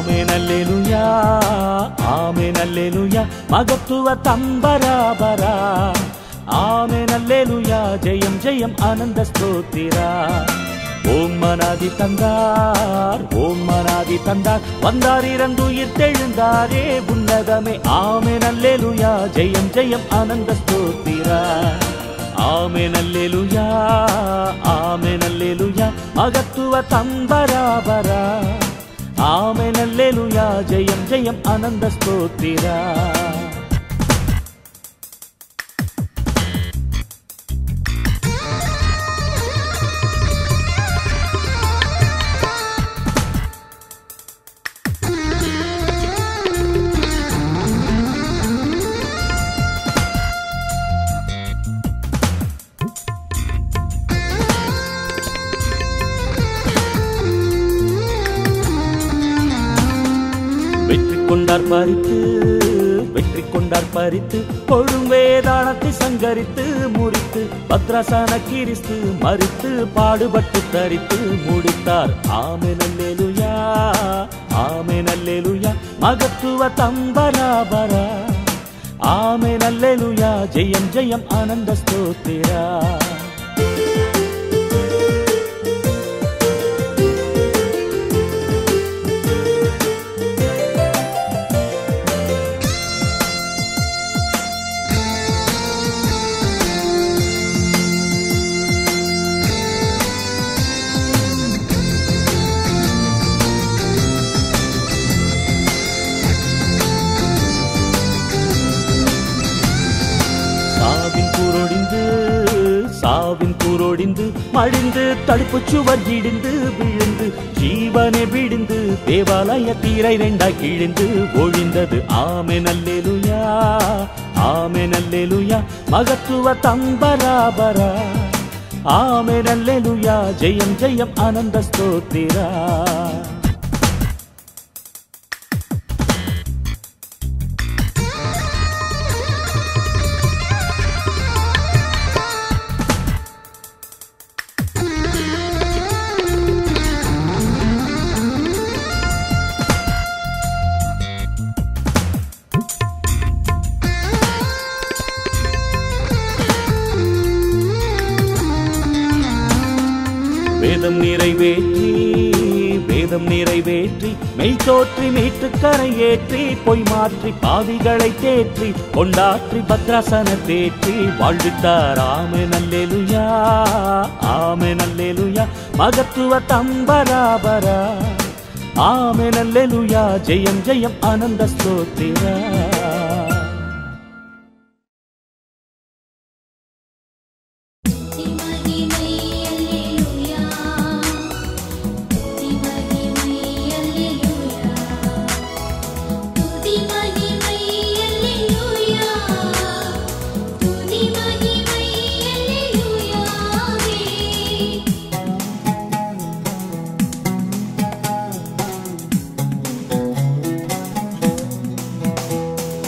ಆಮೇನಲ್ಲೆಲುಯಾ ಆಮೇನಲ್ಲೆಲುಯಾ ಮಗತ್ವ ತಂಬರಾಬರ ஆமெனல்லேலுயா ஜெயம் ஜெயம் ஆனந்த ஸ்தோத்திரா ஓம் மனாதி தந்தார் ஓம் மனாதி தந்தார் வந்தார் இறந்து உயிர் தெழுந்தாரே உன்னதமே ஆமெனல்லேலுயா ஜெயம் ஜெயம் ஆனந்த ஸ்தோத்திரா ஆமெனல்லேலுயா ஆமெனல்லேலுயா மகத்துவ தம்பராபரா ஆமெனல்லேலுயா ஜெயம் ஜெயம் ஆனந்த ஸ்தோத்திரா வெற்றி கொண்டார் பறித்து வெற்றி கொண்டார் பறித்து கொழும் வேதாளத்தை சங்கரித்து முறித்து பத்ராசன கிரிஸ்து மறித்து பாடுபட்டு தரித்து முடித்தார் ஆமே நல்லேலுயா ஆமே நல்லேலுயா மகத்துவ தம்பராபரா ஆமே நல்லேலுயா ஜெயம் ஜெயம் ஆனந்த ஸ்தோத்திரா சாவின் கூரொடிந்து சாவின் கூரொடிந்து மடிந்து தடுப்பு சுவர் இடிந்து விழுந்து ஜீவனை விடிந்து தேவாலய தீரை ரெண்டா கிழிந்து ஒழிந்தது ஆமே நல்லேலுயா ஆமே நல்லேலுயா மகத்துவ தம்பராபரா ஆமே நல்லேலுயா ஜெயம் ஜெயம் ஆனந்த ஸ்தோத்திரா வேதம் நிறைவேற்றி வேதம் நிறைவேற்றி மெய் தோற்றி மீட்டு கரையேற்றி பொய் மாற்றி பாவிகளை தேற்றி கொண்டாற்றி பத்ராசன தேற்றி வாழ்வித்தார் ஆமே நல்லேலுயா ஆமே நல்லேலுயா மகத்துவ தம்பராபரா ஆமே நல்லேலுயா ஜெயம் ஜெயம் ஆனந்த ஸ்தோத்திரா துதி மகிமை அல்லேலூயா துதி மகிமை அல்லேலூயா துதி மகிமை அல்லேலூயா துதி மகிமை அல்லேலூயாவே ஆ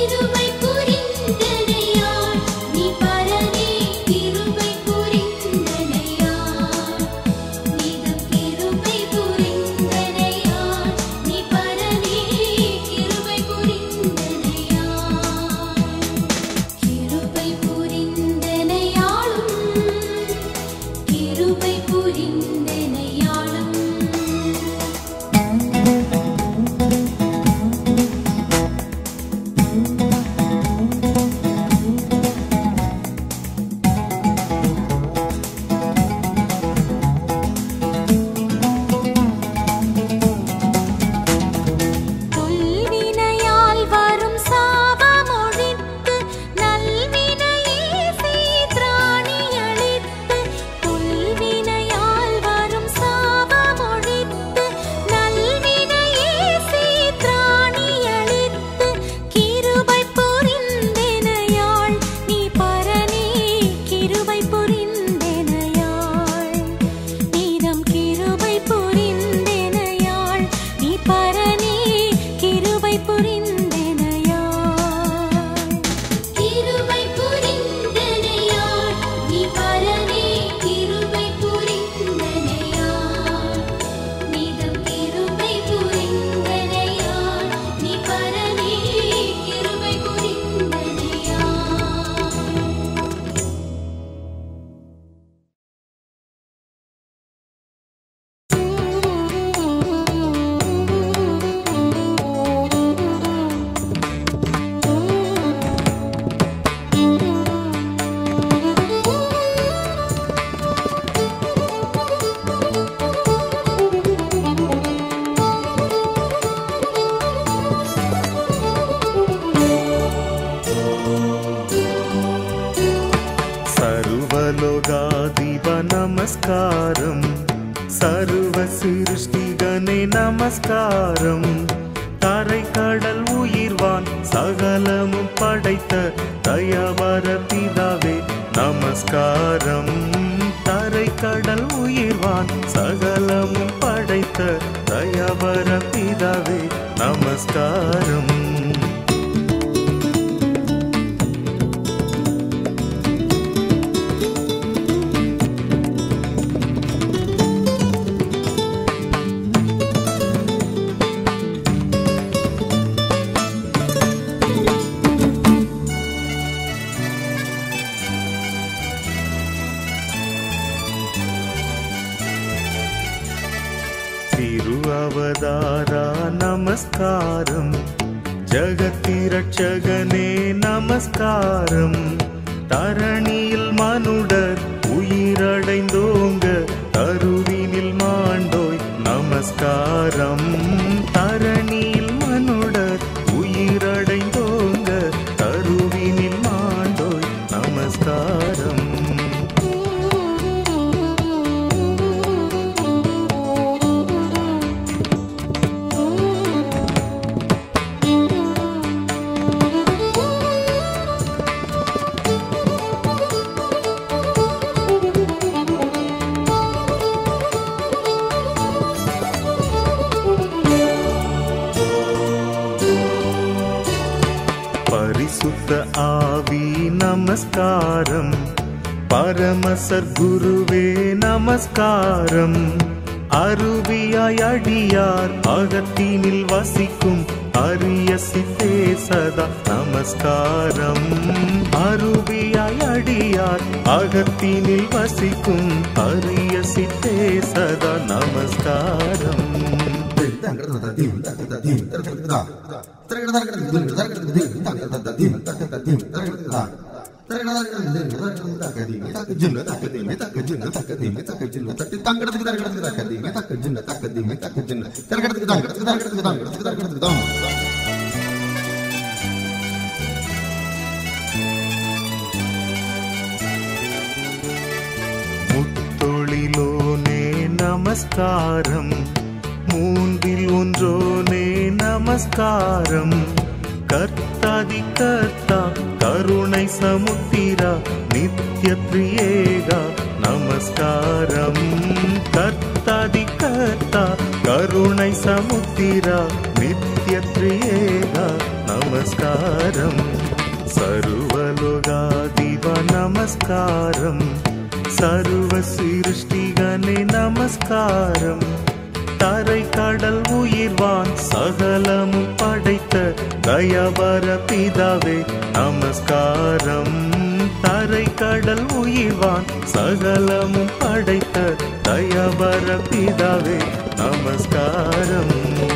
கிருபை புரிந்தனையாள் நீ பரனே கிருபை புரிந்தனையாள் நீதம் கிருபை புரிந்தனையாள் நீ பரனே கிருபை புரிந்தனையாள் கிருபை புரிந்தனையாளும் கிருபை புரிந்தனையாளும் தொல்வினையால் வரும் சாபமொழித்து நல்வினையே சீத்ராணி அளித்து தொல்வினையால் வரும் சாபமொழித்து நல்வினையே சீத்ராணி அளித்து கிருபை புரிந்தெனையாள் நீ பரனே கிருபை புரிந்தெனையாள் நீதம் கிருபை புரிந்தெனையாள் நீ பரனே கிருபை புரிந்தெனையாள் கிருபை புரிந்தெனையாள் நீ பரனே கிருபை புரிந்தெனையாள் நீதம் கிருபை புரிந்தெனையாள் நீ பரனே கிருபை புரிந்தெனையாள் സർവലോകാധിപ നമസ്കാരം സർവ സൃഷ്ടികനെ നമസ്കാരം தரை கடல் உயிர்வான் சகலமும் படைத்த தயவர பிதாவே நமஸ்காரம் தரை கடல் உயிர்வான் சகலமும் படைத்த தயவர பிதாவே நமஸ்காரம் തിരുവവതാര നമസ്കാരം ജഗത്തിരക്ഷകനെ നമസ്കാരം தரணியில் மனுடர் உயிரடைந்தோங்க கருவினில் மாண்டோய் நமஸ்காரம் தரணியில் மனுடர் உயிரடைந்தோங்க கருவினில் மாண்டோய் நமஸ்காரம் பரிசுத்த ஆவி நமஸ்காரம் பரமசர் குருவே நமஸ்காரம் அருவியாய் அடியார் அகத்தினில் வசிக்கும் அரிய சித்தே சதா நமஸ்காரம் அருவியாய் அடியார் அகத்தினில் வசிக்கும் அரிய சித்தே சதா நமஸ்காரம் முத்தொழிலோனே நமஸ்காரம் மூன்றில் ஒன்றோனே நமஸ்காரம் கர்த்தாதி கர்த்தா கருணை சமுத்திரா நித்ய பிரியேகா நமஸ்காரம் கர்த்தாதி கர்த்தா கருணை சமுத்திரா நித்ய பிரியேகா நமஸ்காரம் நமஸ்காரம் சர்வலோகாதிப நமஸ்காரம் சர்வ சிருஷ்டிகனே நமஸ்காரம் தரை கடல் உயிர்வான் சகலமும் படைத்த தயவர பிதாவே நமஸ்காரம் தரை கடல் உயிர்வான் சகலமும் படைத்த தயவர பிதாவே நமஸ்காரம்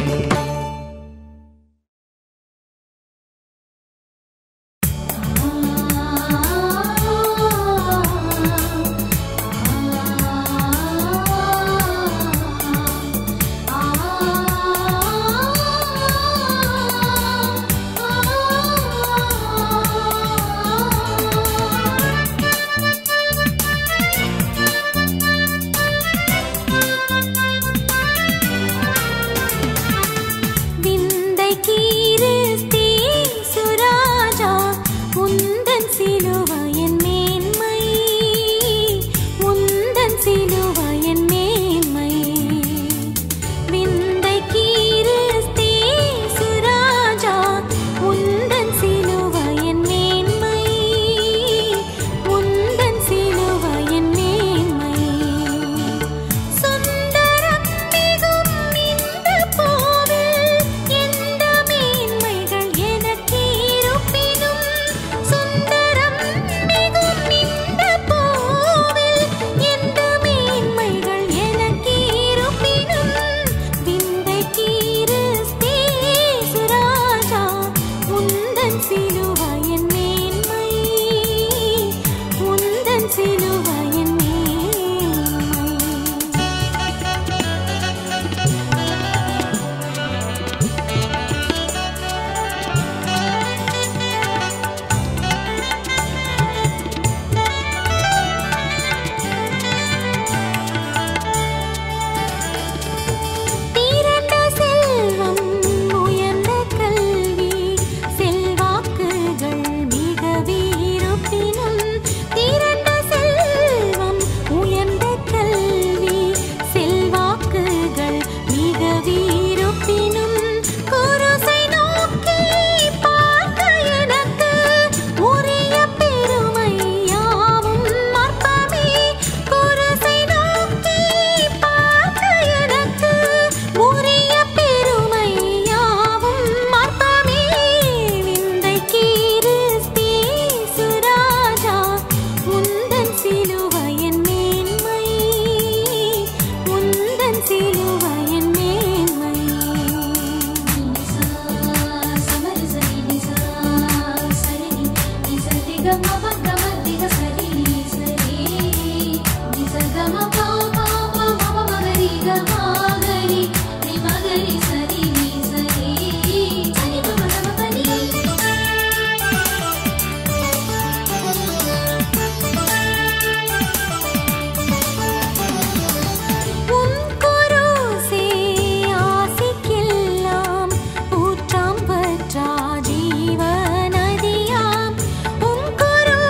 விந்தை கீரிஸ்தே சுராஜா உந்தன் சிலுவையின் மேன்மை உந்தன் சிலுவையின் மேன்மை விந்தை கீரிஸ்தே சுராஜா உந்தன் சிலுவையின் மேன்மை உந்தன் சிலுவையின் மேன்மை சுந்தரம் மிகும் இந்த பூவில் எந்த மேன்மைகள் எனக்கீருப்பினும் சுந்தரம் மிகும் இந்த பூவில் எந்த மேன்மைகள் எனக்கீருப்பினும் விந்தை கீரிஸ்தே சுராஜா உந்தன் சிலுவையின் மேன்மை உந்தன் சிலுவையின் மேன்மை தீரண்ட செல்வம் உயர்ந்த கல்வி செல்வாக்குகள் மிக வீருப்பினும் தீரண்ட செல்வம் உயர்ந்த கல்வி செல்வாக்குகள் மிக வீருப்பினும் குருசை நோக்கி பார்க்க எனக்கு உரிய பெருமை யாவும் அற்பமே குருசை நோக்கி பார்க்க எனக்கு உரிய பெருமை யாவும் அற்பமே விந்தை கீரிஸ்தே சுராஜா உந்தன் சிலுவையின் மேன்மை உந்தன் சிலுவையின் மேன்மை உன் குருசே ஆசிக்கெல்லாம் ஊற்றாம் வற்றா ஜீவநதியாம் உன் குரு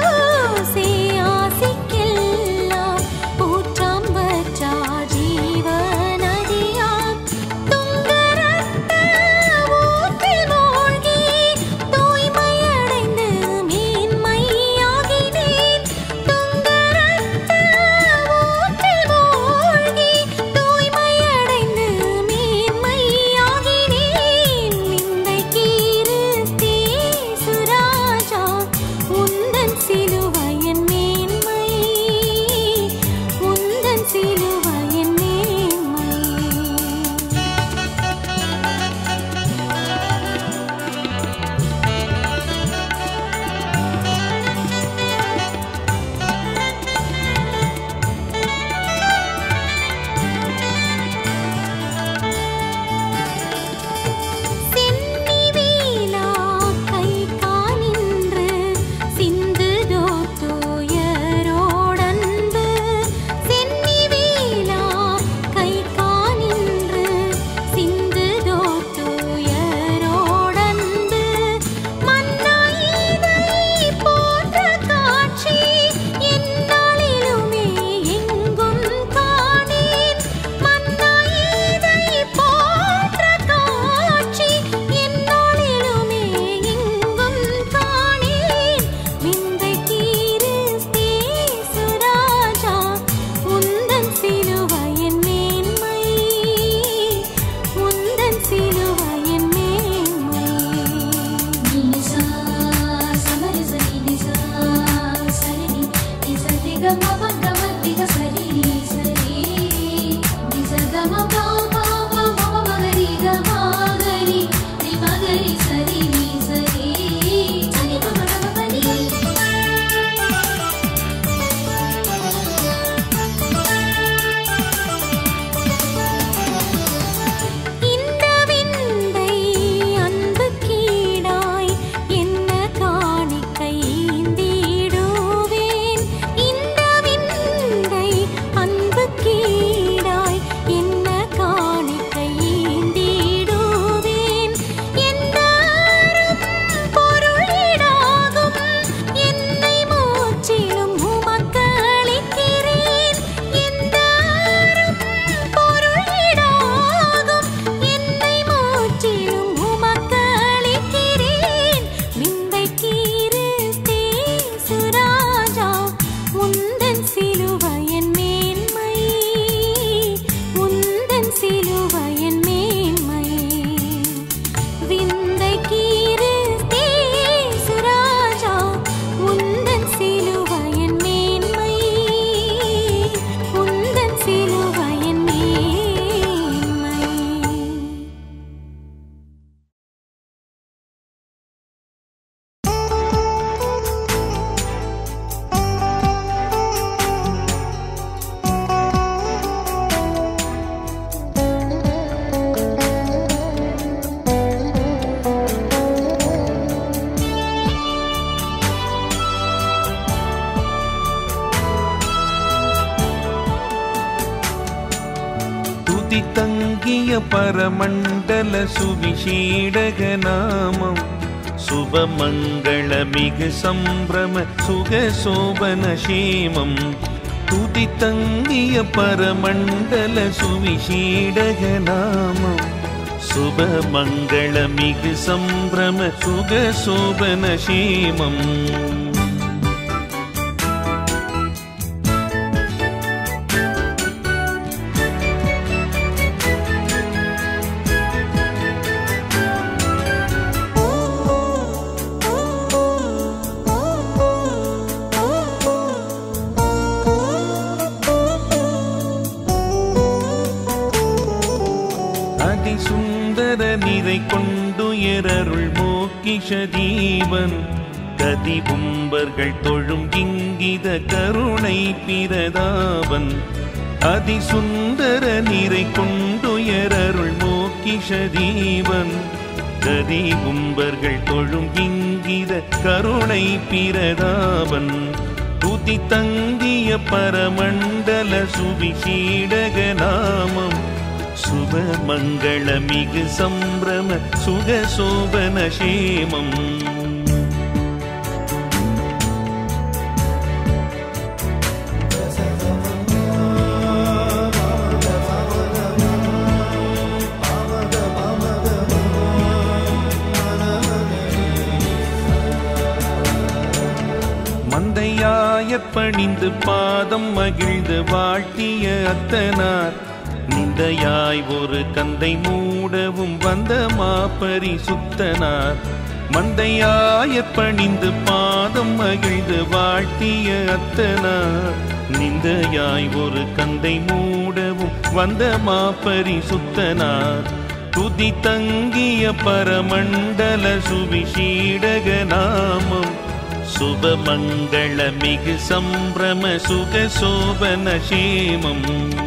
துதி தங்கிய பரமண்டல சுவிசேடக நாமம் சுபமங்கள மிகு சம்பிரம சுக சோபன சேமம் துதி தங்கிய பரமண்டல சுவிசேடக நாமம் சுபமங்கள மிகு சம்பிரம சுக சோபன சேமம் அதிசுந்தர நிறை கொண்டுயரருள் மோக்கிஷ தீபன் கதிபும்பர்கள் தொழும் இங்கித கருணை பிரதாபன் அதிசுந்தர நிறை கொண்டுயரருள் மோக்கிஷ தீபன் கதிபும்பர்கள் தொழும் இங்கித கருணை பிரதாபன் துதி தங்கிய பரமண்டல சுவிசீடக நாமம் சுப மங்கள மிகு சம்பிரம சுக சோபன சேமம் மந்தையாய பணிந்து பாதம் மகிழ்ந்து வாழ்த்திய அத்தனார் நிந்தையாய் ஒரு கந்தை மூடவும் வந்த மாப்பரி சுத்தனார் மந்தையாய பணிந்து பாதம் மகிழ்ந்து வாழ்த்திய அத்தனார் நிந்தையாய் ஒரு கந்தை மூடவும் வந்த மாப்பரி சுத்தனார் துதி தங்கிய பரமண்டல சுவிசீடக நாமம் சுபமங்கள மிகு சம்பிரம சுக சோபன சேமம்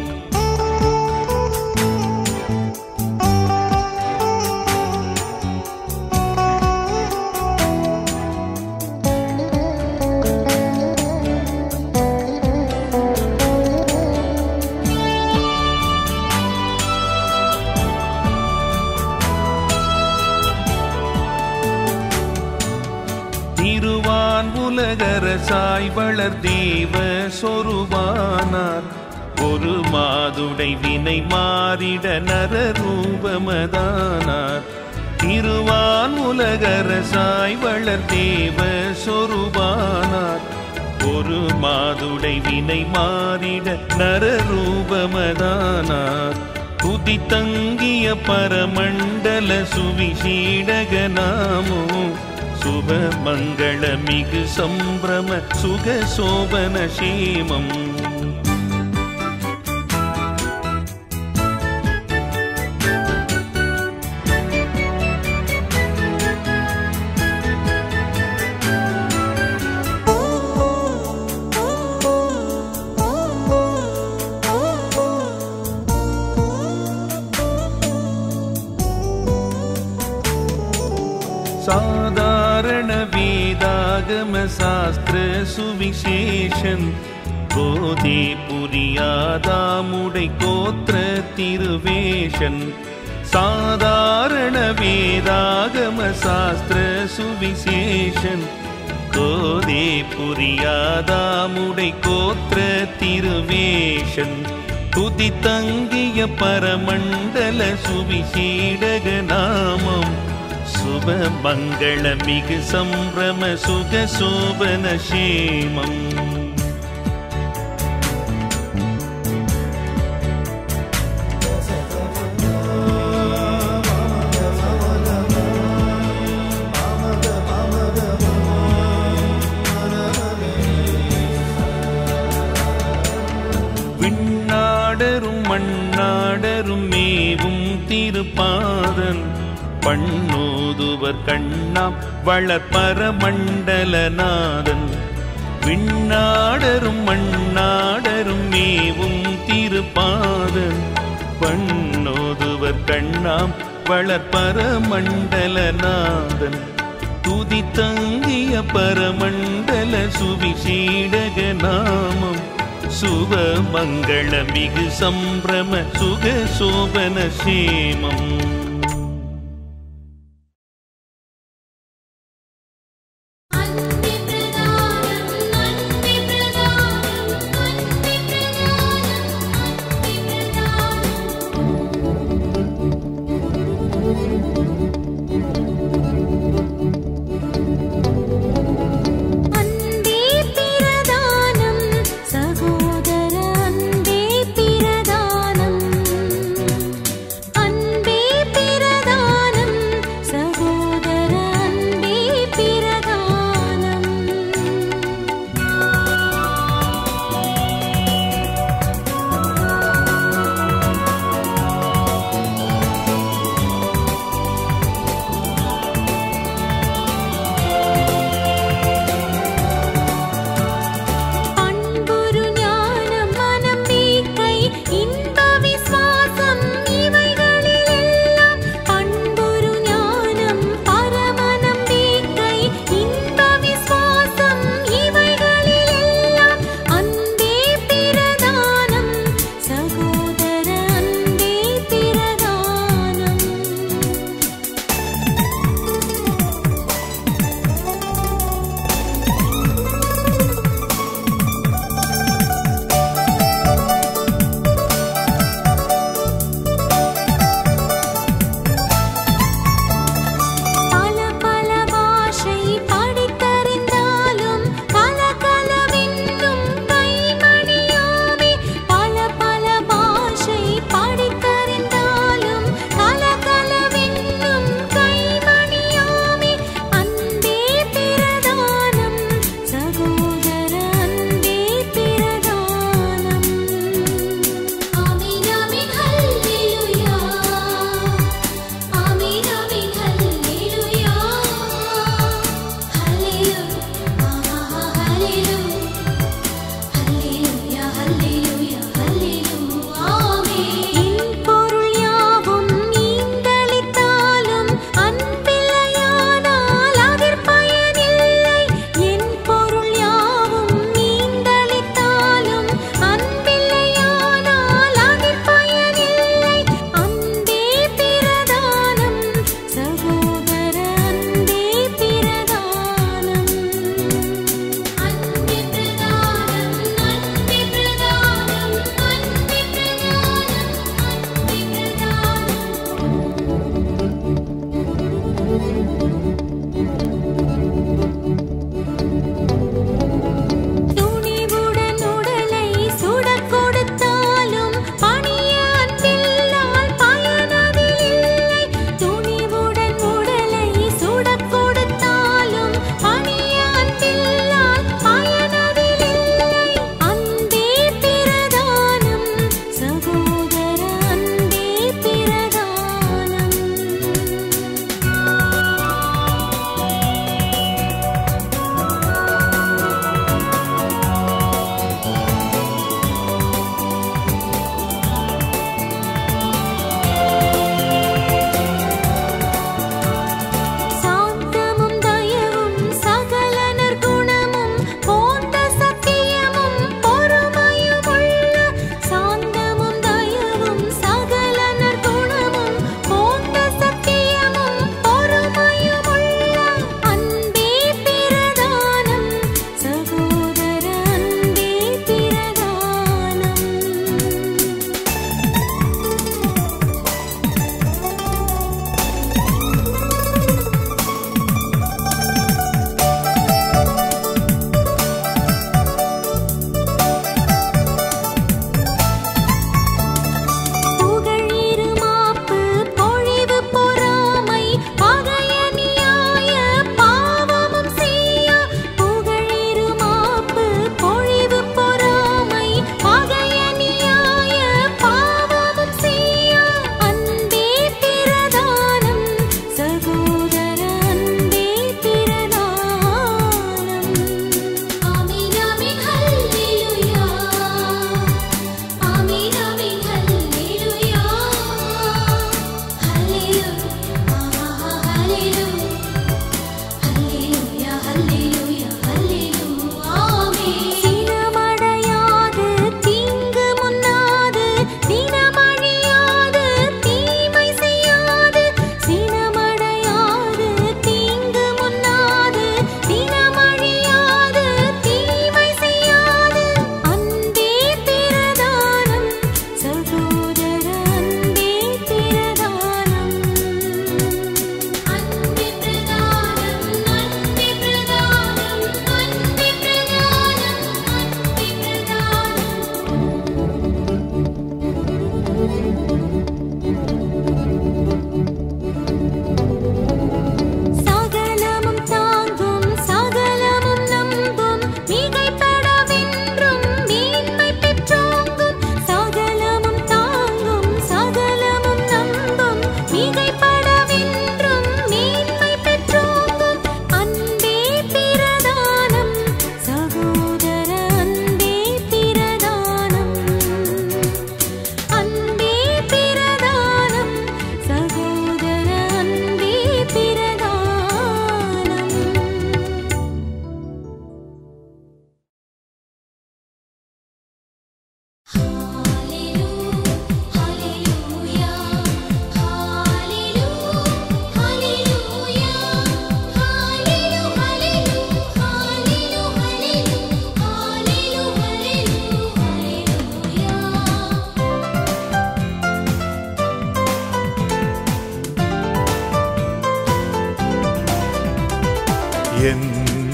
திருவான் உலகரசாய் வளர் தேவ சொருவானார் ஒரு மாதுடை வினை மாறிட நரரூபமதானார் திருவான் உலகரசாய் வளர் தேவ சொருவானார் ஒரு மாதுடை வினை மாறிட நரரூபமதானார் துதி தங்கிய பரமண்டல சுவிசீடக நாமோ சுப மங்கள மிகு சம்பிரம சுக சோபன சேமம் சாதாரண வேதாகம சாஸ்திர சுவிசேஷன் போதே புரியாதாமுடை கோத்திர திருவேஷன் சாதாரண வேதாகம சாஸ்திர சுவிசேஷன் கோதே புரியாதாமுடை கோத்திர திருவேஷன் துதி தங்கிய பரமண்டல சுவிசேடக நாமம் சுப மங்கள மிகு சம்பிரம சுக சோபன சேமம் விண்ணாடரும் மண்ணாடரும் மேவும் திருப்பாதன் பண்ணோதுவர் கண்ணாம் வளர்ப்பர மண்டலநாதன் விண்ணாடரும் மண்ணாடரும் மேவும் திருப்பாதன் பண்ணோதுவர் கண்ணாம் வளர்ப்பர மண்டலநாதன் துதி தங்கிய பரமண்டல சுவிசேடக நாமம் சுப மங்கள மிகு சம்பிரம சுக சோபன சேமம் அன்பே பிரதானம் அன்பே பிரதானம் அன்பே பிரதானம் அன்பே பிரதானம் அன்பே பிரதானம் சகோதர அன்பே பிரதானம் அன்பே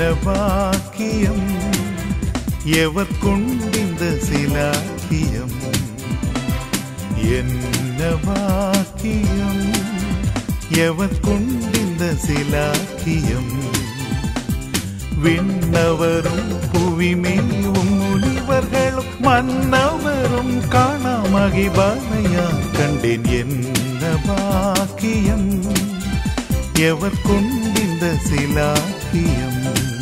பாக்கியம் எவர்கொண்டிந்த சிலாக்கியம் என்ன பாக்கியம் எவர்கொண்டிந்த சிலாக்கியம் விண்ணவரும் புவிமேவும் முனிவர்களும் மன்னவரும் காணா மகிபானையா கண்டேன் என்ன பாக்கியம் எவர் கொண்டிந்த சிலாக்கியம்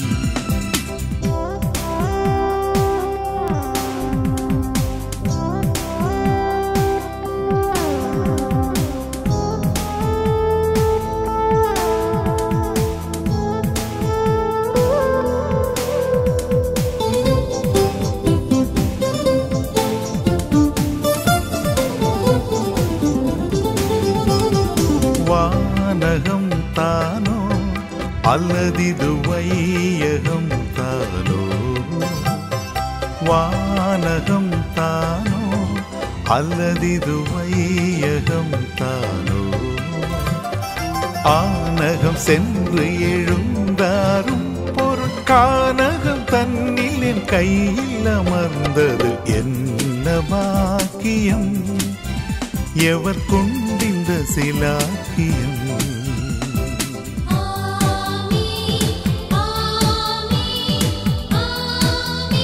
வானகம் தானோ அல்லதிது வையகம் தானோ வானகம் தானோ அல்லதிது வையகம் தானோ ஆனகம் சென்று எழுந்தாரும் பொருட்கானகம் தன்னில் என் கையில் அமர்ந்தது என்ன பாக்கியம் எவர் கொண்டிந்த சிலாக்கியம் ஆமி ஆமி ஆமி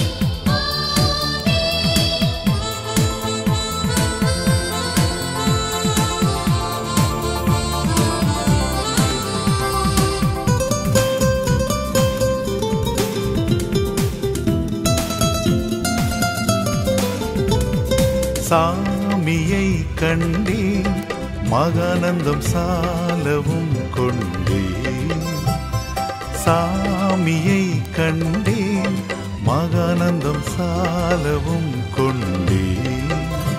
சாமியை கண்டேன் மகானந்தம் சாலவும் கொண்டேன் சாமியை கண்டேன் மகானந்தம் சாலவும் கொண்டேன்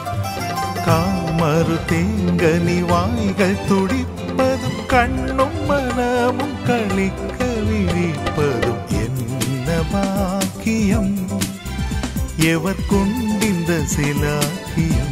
காமறு தேங்கனி வாய்கள் துடிப்பதும் கண்ணும் மனமும் களிக்க விழிப்பதும் என்ன பாக்கியம் எவர் கொண்டிந்த சிலாக்கியம்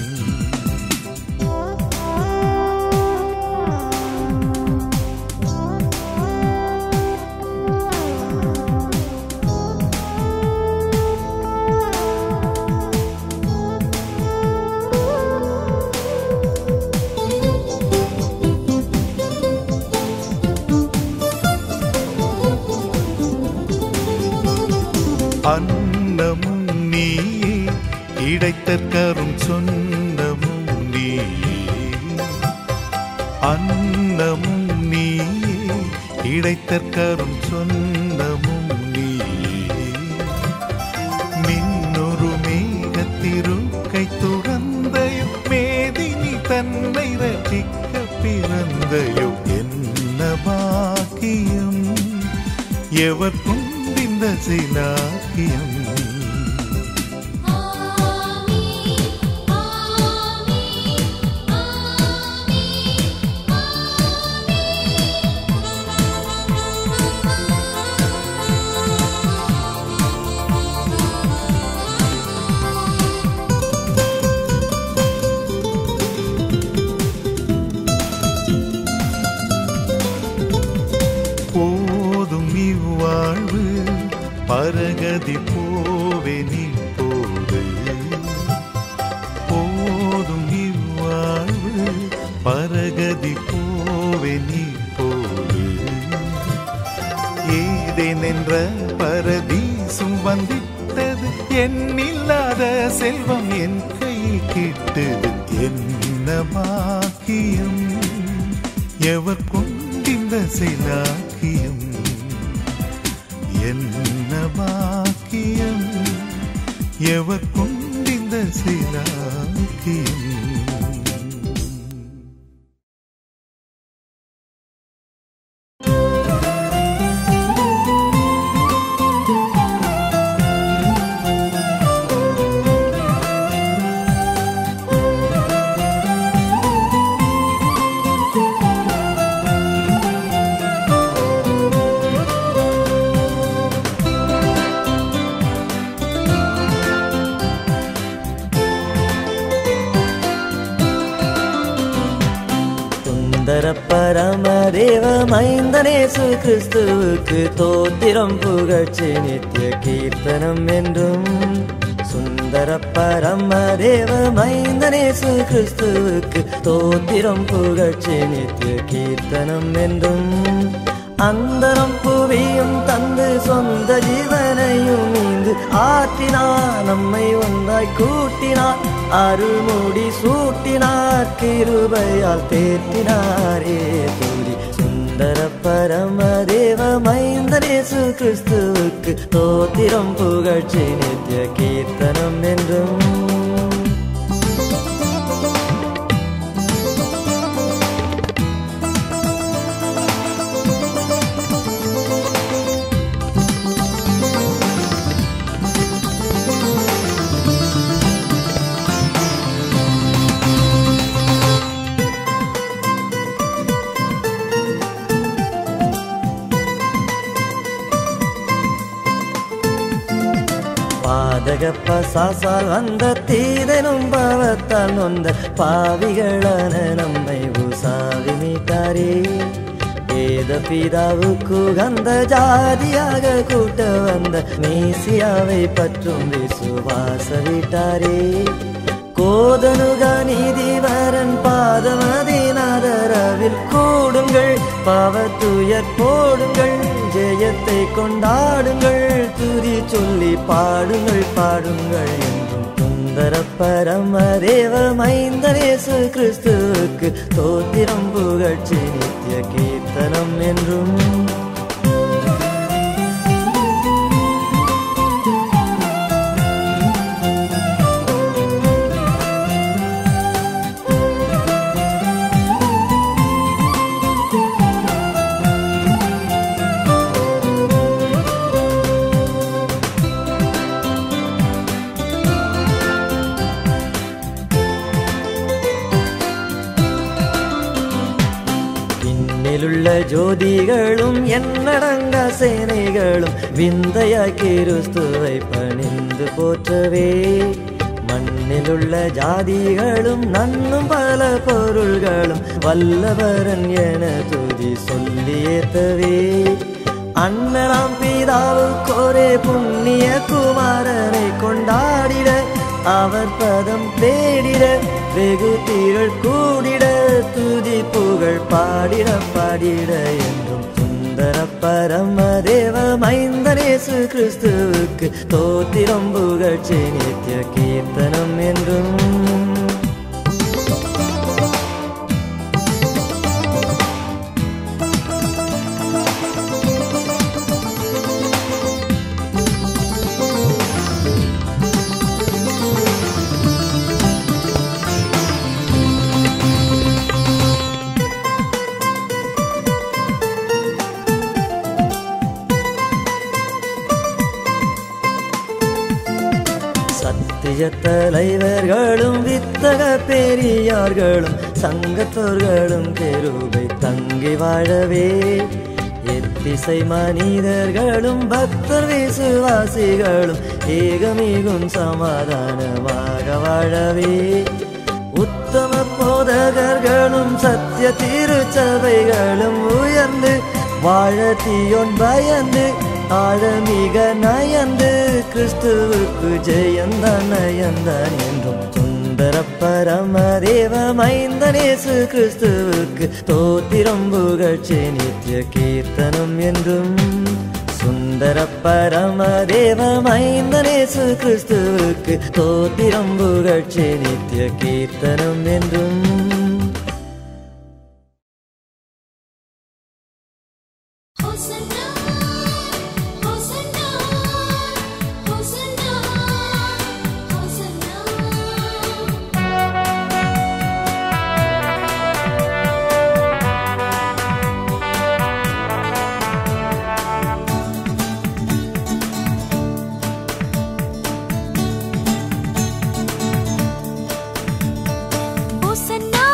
அன்னமும் நீயே இடைத்தற்கரும் சொன்னமும் நீயே அன்னமும் நீயே இடைத்தற்கரும் சொன்னமும் நீயே மின்னொரு மேகத்திருக்கை துறந்தையோ மேதினி தன்னை ரசிக்க பிறந்தையோ என்ன பாக்கியம் எவர் கொண்டிந்த சிலாக்கியம் ஆமி ஆமி ஆமி போதும் இவ்வாழ்வு பரகதி போவே நீ போது போதும் இவ்வாழ்வு பரகதி போவே நீ போது ஏதேன் என்ற பரதீசும் வந்திட்டது எண்ணில்லாத செல்வம் என் கையில் கிட்டது என்ன பாக்கியம் எவர் கொண்டிந்த சிலாக்கியம் என்ன பாக்கியம் எவர் கொண்டிந்த சிலாக்கியம் மைந்தனேசு கிறிஸ்துவுக்கு தோத்திரம் புகழ்ச்சி நித்திய கீர்த்தனம் என்றும் சுந்தர பரம தேவ மைந்தனேசு கிறிஸ்துவுக்கு தோத்திரம் புகழ்ச்சி நித்திய கீர்த்தனம் என்றும் அந்தரம் புவியும் தந்து சொந்த ஜீவனையும் இங்கு ஆற்றினார் நம்மை ஒன்றாய் கூட்டினார் அருள்மூடி சூட்டினார் கிருபையால் தேற்றினாரே தூரி சுந்தர பரம தேவ மைந்தனேசு கிறிஸ்துவுக்கு தோத்திரம் புகழ்ச்சி நித்திய கீர்த்தனம் என்றும் பாதக பசாசால் வந்த தீதனும் பாவத்தால் நொந்த பாவிகளான நம்மை உசாவி மீட்டாரே வேத பிதாவுக்கு கந்த ஜாதியாக கூட்ட வந்த மேசியாவை பற்றும் விசுவாச விட்டாரே கோதனுக நீதிவரன் பாதமதினாதரவில் கூடுங்கள் பாவத்துயர் போடுங்கள் ஜெயத்தை கொண்டாடுங்கள் துதி சொல்லி பாடுங்கள் பாடுங்கள் என்றும் சுந்தர பரம தேவ மைந்தனேசு கிறிஸ்துவுக்கு தோத்திரம் புகழ்ச்சி நித்திய கீர்த்தனம் என்றும் விண்ணிலுள்ள ஜோதிகளும் என்னடங்க சேனைகளும் விந்தையாய் கிறிஸ்துவை பணிந்து போற்றவே மண்ணிலுள்ள ஜாதிகளும் நன்னும் பல பொருள்களும் வல்லவரன் என துதி சொல்லி ஏத்தவே அண்ணனாம் பிதாவுக்கொரே புண்ணிய குமாரனை கொண்டாடிட அவர் பதம் தேடிட வெகு தீரள் கூடிட துதி புகழ் பாடிட பாடிட என்றும் சுந்தர பரம தேவ மைந்தனேசு கிறிஸ்துவுக்கு தோத்திரம் புகழ்ச்சி நித்திய கீர்த்தனம் என்றும் சத்திய தலைவர்களும் வித்தக பெரியார்களும் சங்கத்தோர்களும் தெருவை தங்கி வாழவே எத்திசை மனிதர்களும் பக்தர் விசுவாசிகளும் ஏகமிகும் சமாதானமாக வாழவே உத்தம போதகர்களும் சத்திய திருச்சபைகளும் உயர்ந்து வாழ தீயோன் பயந்து ஆழமிக நயந்து கிறிஸ்துவுக்கு ஜெயந்தான் நயந்தான் என்றும் சுந்தர பரம தேவ மைந்தனேசு கிறிஸ்துவுக்கு தோத்திரம் புகழ்ச்சி நித்திய கீர்த்தனம் என்றும் சுந்தர பரம தேவ மைந்தனேசு கிறிஸ்துவுக்கு தோத்திரம் புகழ்ச்சி நித்திய கீர்த்தனம் என்றும் Hosanna, Hosanna, Hosanna, Hosanna. Hosanna,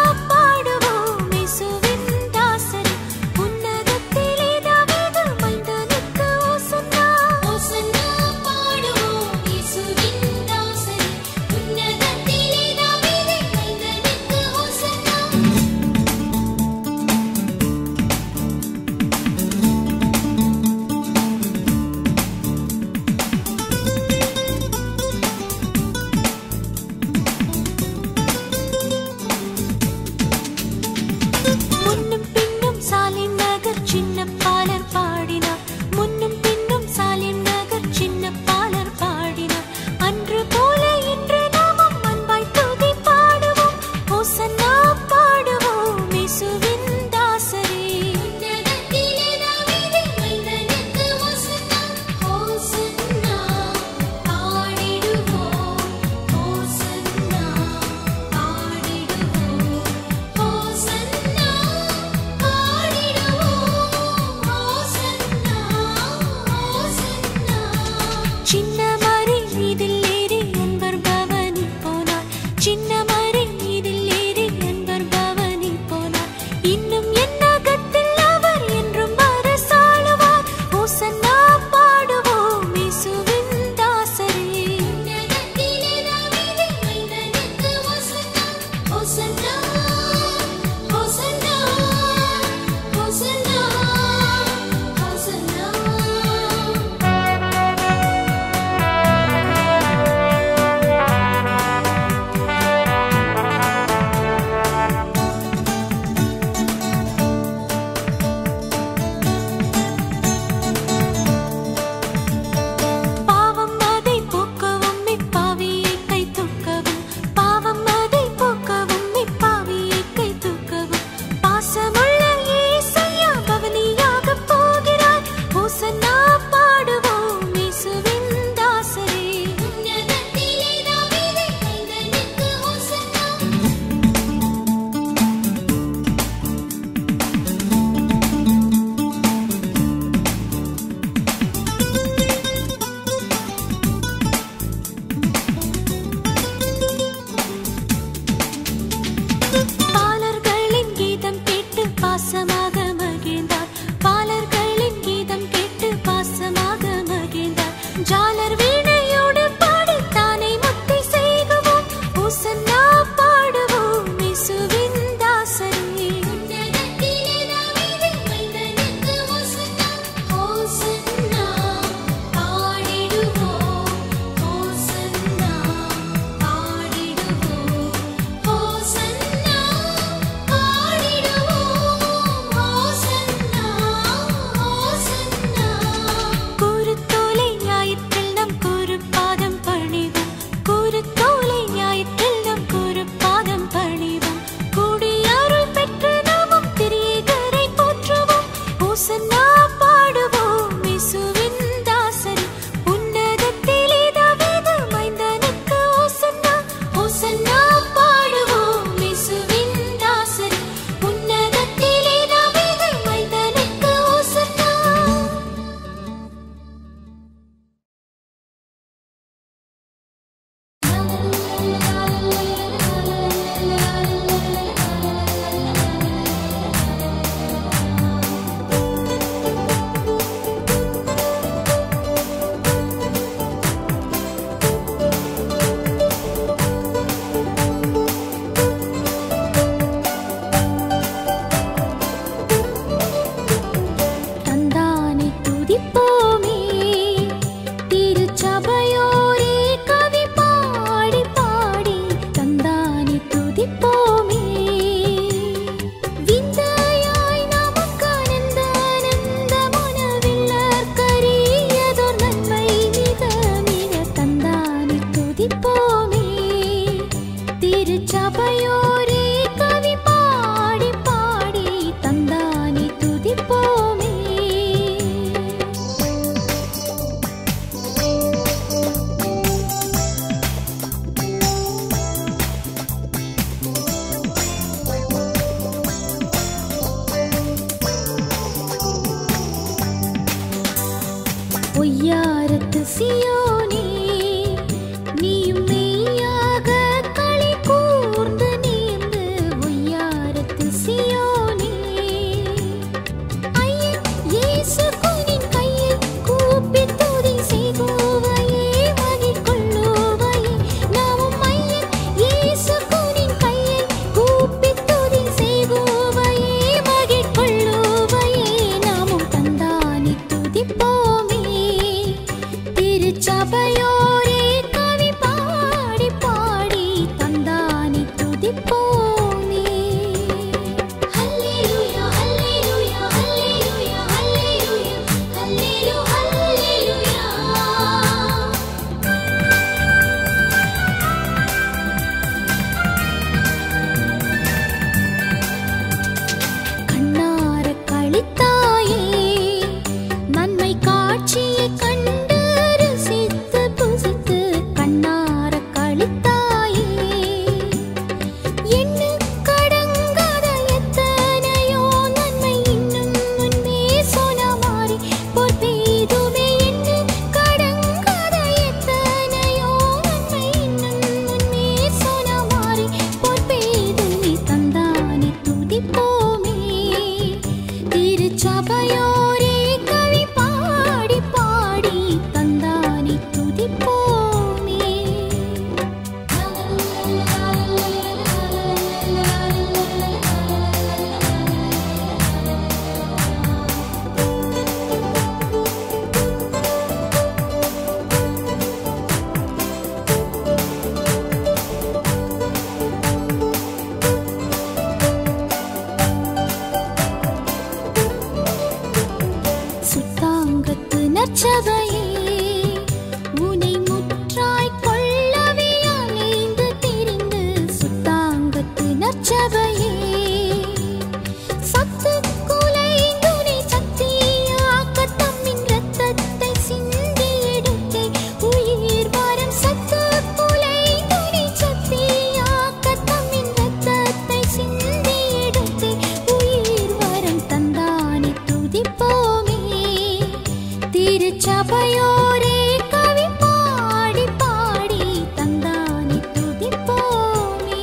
ஒய்யாரத்து சியோனே நீயும் மெய்யாக களி கூர்ந்து நீர்ந்து ஒய்யாரத்து சியோனே ஐயன் இயேசு குனின் கையில் கூப்பி துதி செய்குவையே மகிழ்கொள்ளுவையே நாமும் ஐயன் இயேசு குனின் கையில் கூப்பி துதி செய்குவையே மகிழ்கொள்ளுவையே நாமும் தந்தானி துதிப்போமே திருச்சபையோரே கவி பாடி பாடி தந்தானி துதிப்போமே ஹல்லேலூயா ஹல்லேலூயா ஹல்லேலூயா ஹல்லேலூயா ஹல்லேலூயா ஹல்லேலூயா கண்ணார கழித்தாயே நன்மை காட்சியை கண்டு ரசித்து புசித்து கண்ணார கழித்தாயே எண்ணு கடங்காத எத்தனையோ நன்மை இன்னும் முன்னே சொனமாறி போர் பெய்துமே எண்ணு கடங்காத எத்தனையோ நன்மை இன்னும் முன்னே சொனமாறி போர் பெய்துமே தந்தானே துதிப்போமே திருச்சபையோரே கவி பாடி பாடி தந்தானே துதிப்போமே சுத்தாங்கத்து நற்சபையே உனை முற்றாய் கொள்ளவே அலைந்து திரிந்து சுத்தாங்கத்து நற்சபையே சத்து குலைந்துனை சத்தியாக்க தம்மின் ரத்தத்தை சிந்தி எடுத்தே உயிர் வரம் சத்து குலைந்துனை சத்தியாக்க தம்மின் ரத்தத்தை சிந்தி எடுத்தே உயிர் வரம் தந்தானே துதிப்போமே திருச்சபையோரே கவி பாடி பாடி தந்தானே துதிப்போமே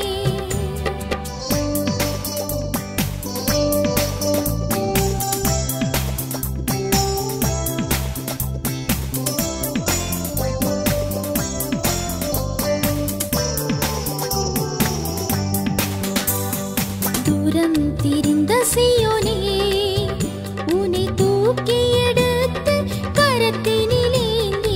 தூரம் திரிந்த சியோனே உன்னை தூக்கி எடுத்து கரத்தினிலேந்தி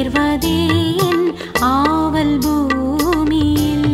சேர்வதே என் ஆவல் பூமியில்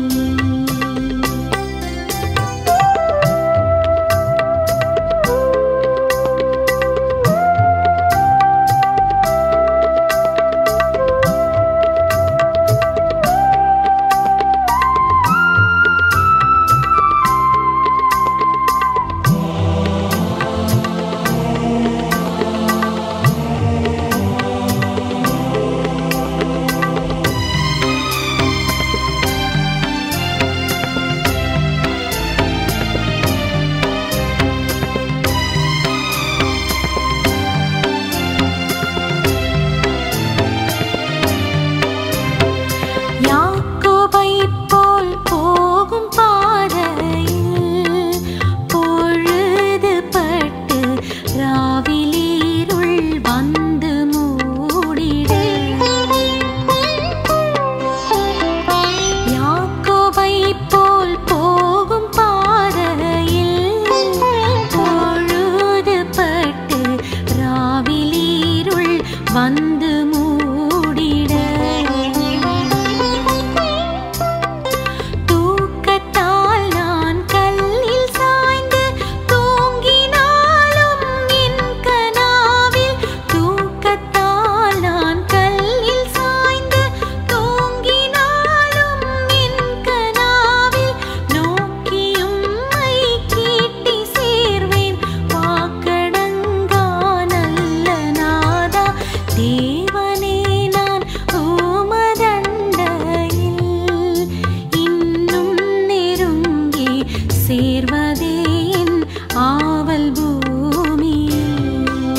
யாக்கோபைப் போல் போகும் பாதையில் பொழுதுபட்டு ராவிலீருள் வந்து மூடிட யாக்கோபைப் போல் போகும் பாதையில் பொழுதுபட்டு ராவிலீருள் வந்து மூடிட தூக்கத்தால் நான் கல்லில் சாய்ந்து தூங்கினாலும் என் கனாவில் தூக்கத்தால் நான் கல்லில் சாய்ந்து தூங்கினாலும் என் கனாவில் நோக்கியும் மை கீட்டி சேர்வேன் வாக்கடங்கா நல்ல நாதா தேவனே நான் உமதண்டையில் இன்னும் நெருங்கி சேர்வதே என் ஆவல் பூமியில்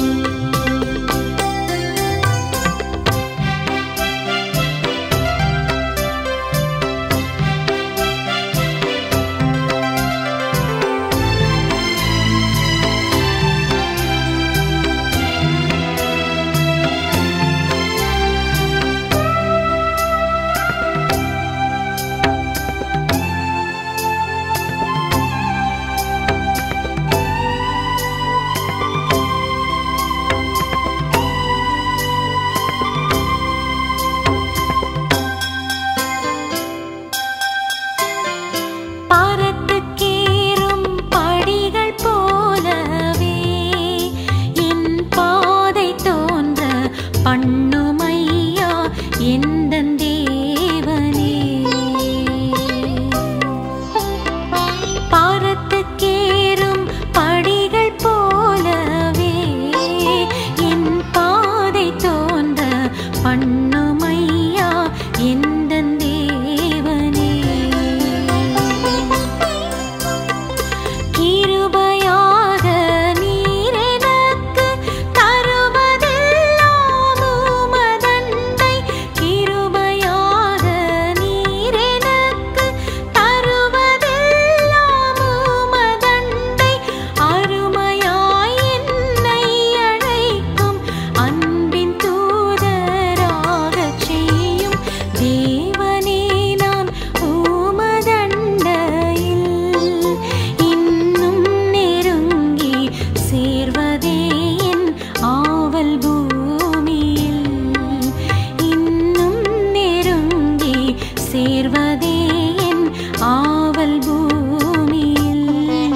பாரத்துக்கேறும் படிகள் போலவே என் பாதை தோன்ற பண்ணுமையா எந்தன் தேவனே பாரத்துக்கேறும் படிகள் போலவே என் பாதை தோன்ற பண்ணுமையா எந்தன் தேவனே கிருபையாக நீர் எனக்கு தருவதெல்லாம் உமதண்டை. கிருபையாக நீர் எனக்கு தருவதெல்லாம் உமதண்டை. அருமையாய் என்னை அழைக்கும் அன்பின் தூதராகச் செய்யும் தேவனே நான் உமதண்டையில் இன்னும் நெருங்கி சேர்வதே என் ஆவல் பூமியில் இன்னும் நெருங்கி சேர்வதே என் ஆவல் பூமியில்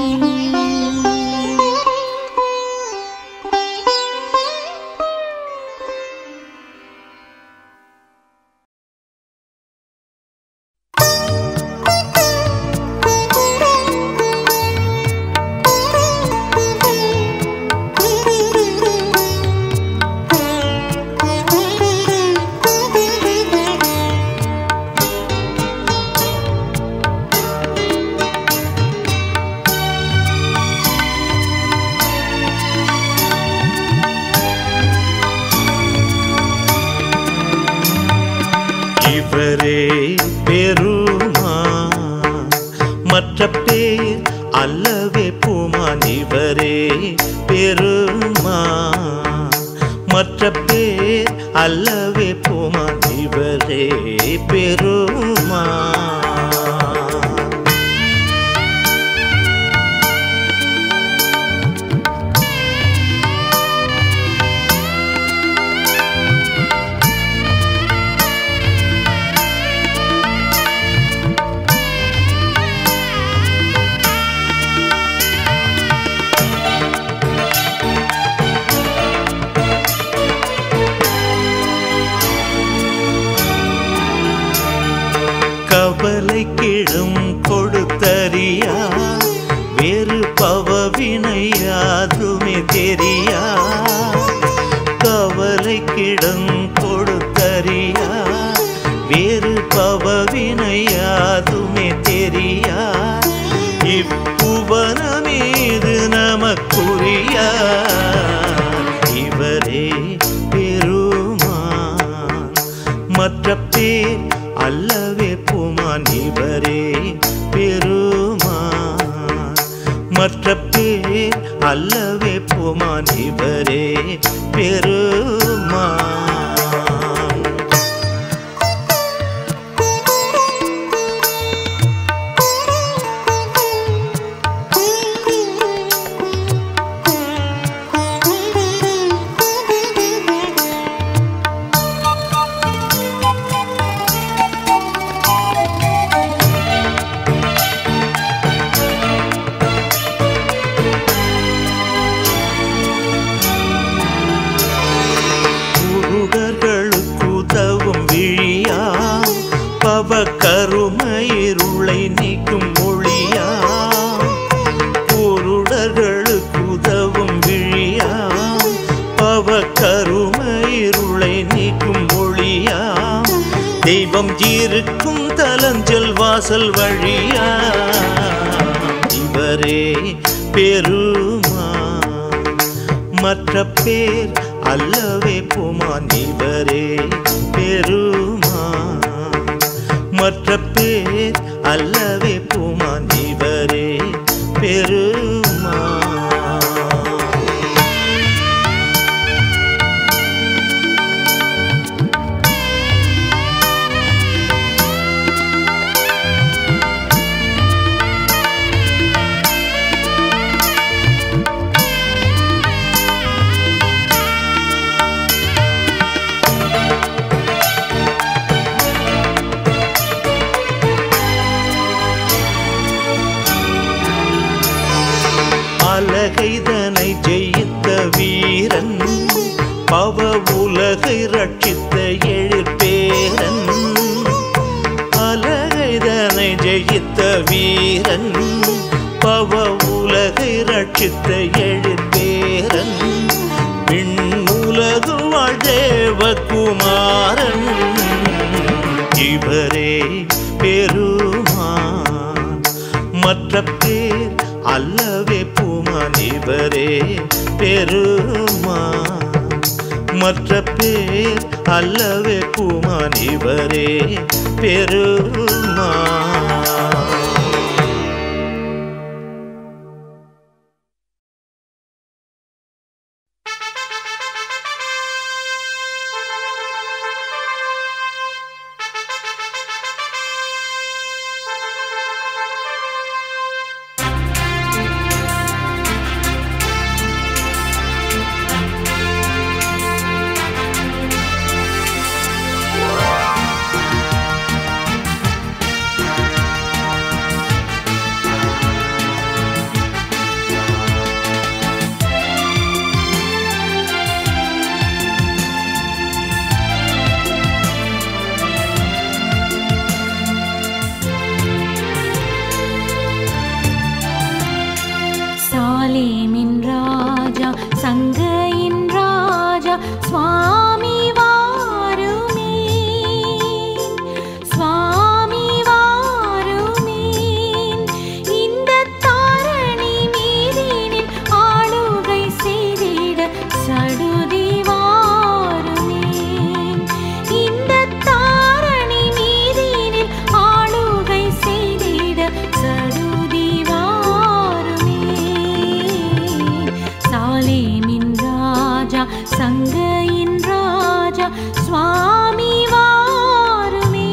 இவரே பெருமா மற்ற பேர் அல்லவே பூமான் இவரே பெருமா மற்ற பேர் அல்லவே பூமான் இவரே பெருமா கவலைக்கிடம் கொடுத்தறியா வேறு பவவினையாதுமே தெரியா கவலைக்கிடம் கொடுத்தறியா வேறு பவவினையாதுமே தெரியா இப்புவனமீது நமக்குரியா இவரே பெருமான் மற்ற பேர் அல்லவே புமான் இவரே பெருமான் மற்ற பேர் அல்லவே புமான் இவரே பெருமான் குருடர்களுக்கு உதவும் விழியா பவ கருமயிருளை நீக்கும் ஒளியா குருடர்களுக்கு உதவும் விழியா பவ கருமயிருளை நீக்கும் ஒளியா தெய்வம் இருக்கும் தலஞ்சல் வாசல் வழியா இவரே பெருமான் மற்ற பேர் அல்லவே புமான் இவரே பெருமான் மற்ற பேர் அல்லவே புமான் இவரே பெருமான் அலகைதனை ஜெயித்த வீரன் பவ உலகை ரட்சித்த எழிற்பேரன் அலகைதனை ஜெயித்த வீரன் பவ உலகை ரட்சித்த எழிற்பேரன் விண்ணுலகு வாழ்தேவ குமாரன் இவரே பெருமான் மற்ற பேர் அல்லவே பூமான் இவரே பெருமான் மற்ற பேர் அல்லவே பூமான் இவரே பெருமான் சாலேமின் ராஜா சங்கையின் ராஜா சுவாமி வாருமே சுவாமி வாருமே இந்த தாரணி மீதினில் ஆளுகை செய்திட சடுதி வாருமே இந்த தாரணி மீதினில் ஆளுகை செய்திட சடுதி வாருமே சாலேமின் ராஜா சங்கையின் ராஜா சுவாமி வாருமே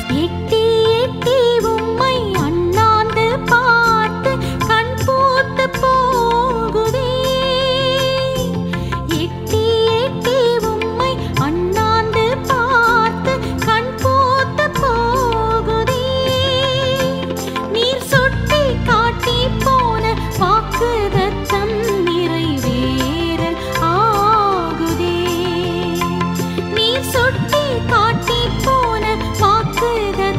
எட்டி எட்டி உம்மை அண்ணாந்து பார்த்து கண் பூத்து போகுதே எட்டி எட்டி உம்மை அண்ணாந்து பார்த்து கண் பூத்து போகுதே நீர் சுட்டி காட்டி போன வாக்குதத்தம் நிறைவேறல் ஆகுதே நீர் சுட்டி காட்டி போன வாக்குதத்தம்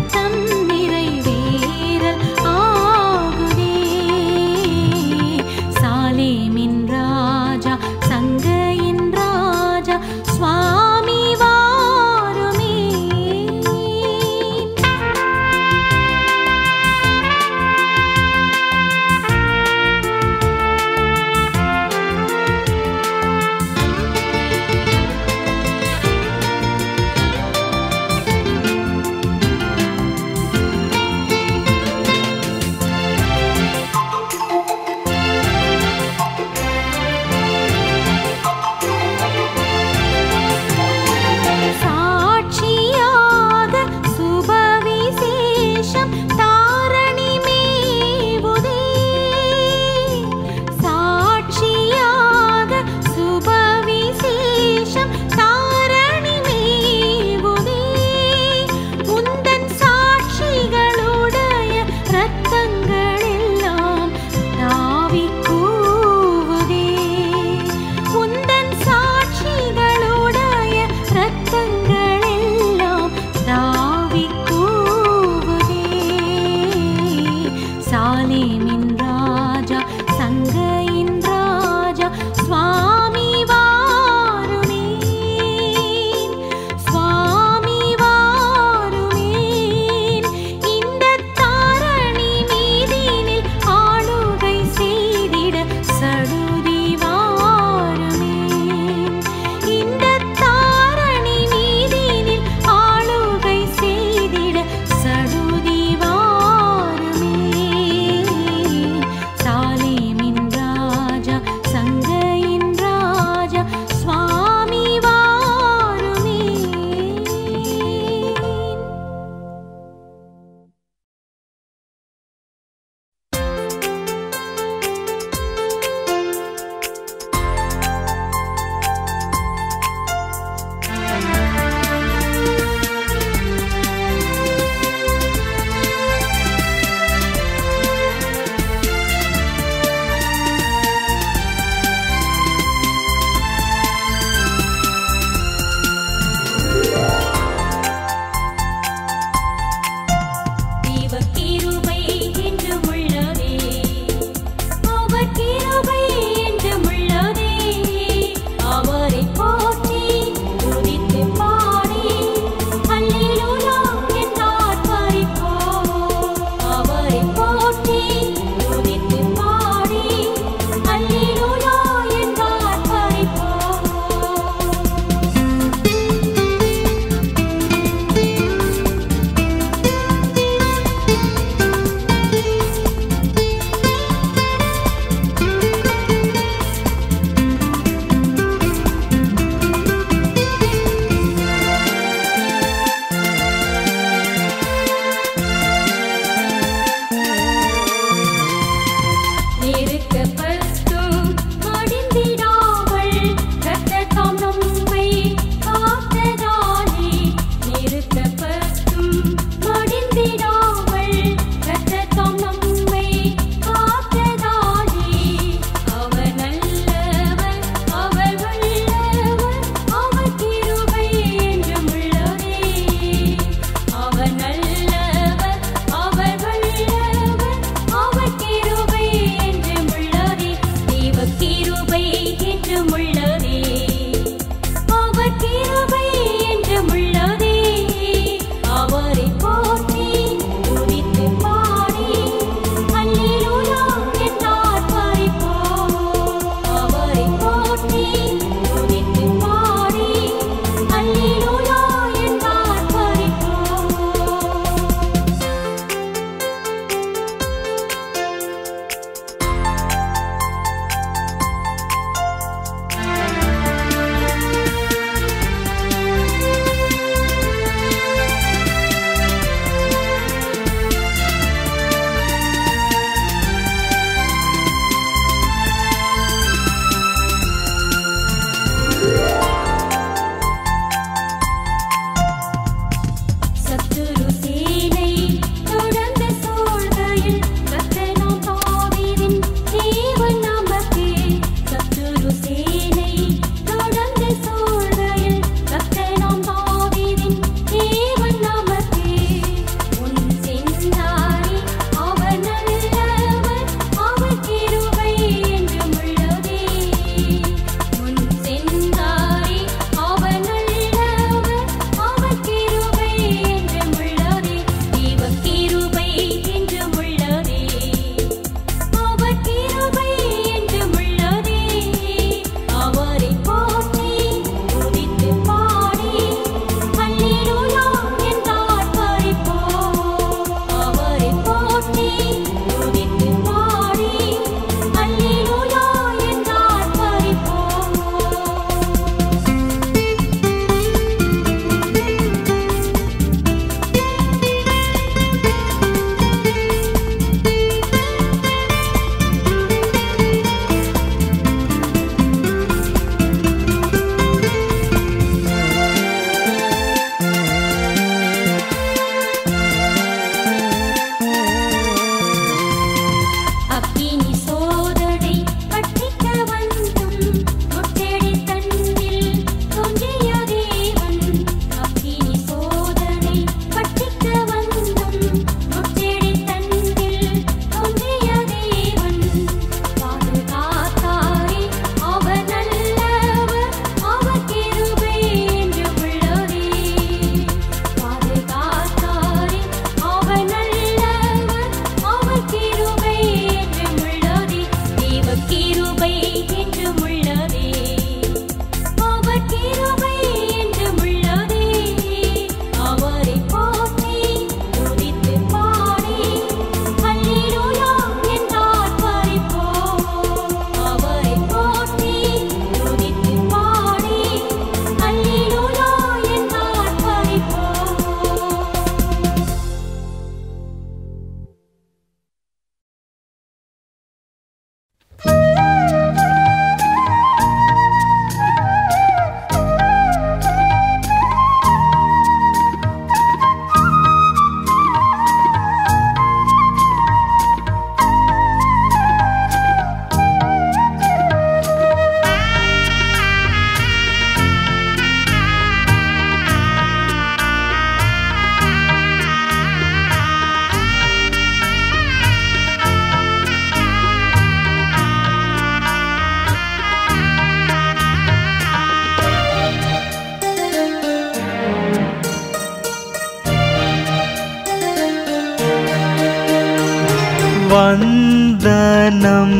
வந்தனம்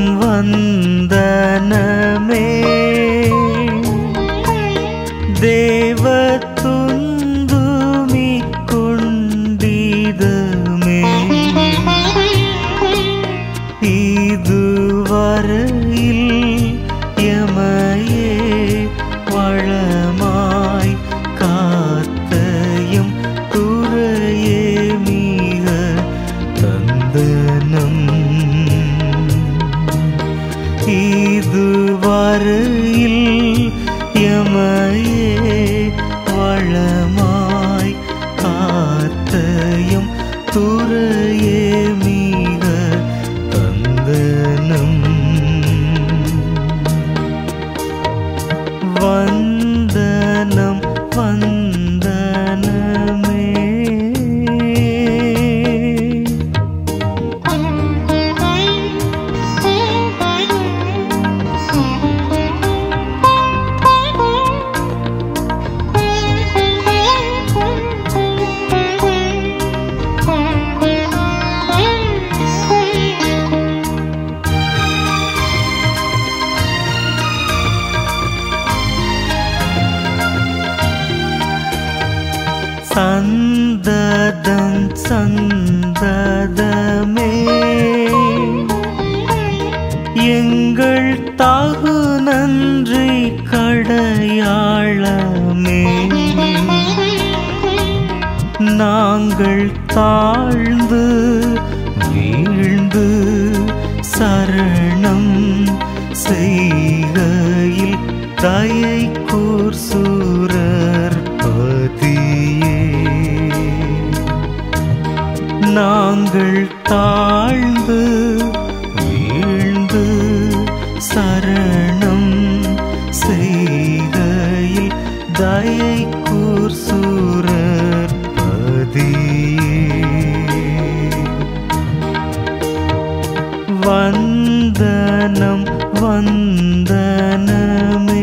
வந்தனமே தேவ துந்துமி கொண்டிதமே இதுவரையில் எமையே வளமாய் காத்தையும் துறையே மிக தந்தனம் இதுவரையில் எமையே வளமாய் காத்தையும் துறையே மிக தந்தனம் வந்தனம் வந்தனமே சந்ததம் சந்ததமே எங்கள் தாகு நன்றி கடையாளமே நாங்கள் தாழ்ந்து வீழ்ந்து சரணம் செய்கையில் தயை கூர் சூரர் பதியே நாங்கள் தாழ்ந்து வீழ்ந்து சரணம் செய்கையில் தயை கூர் சூரர் பதியே வந்தனம் வந்தனமே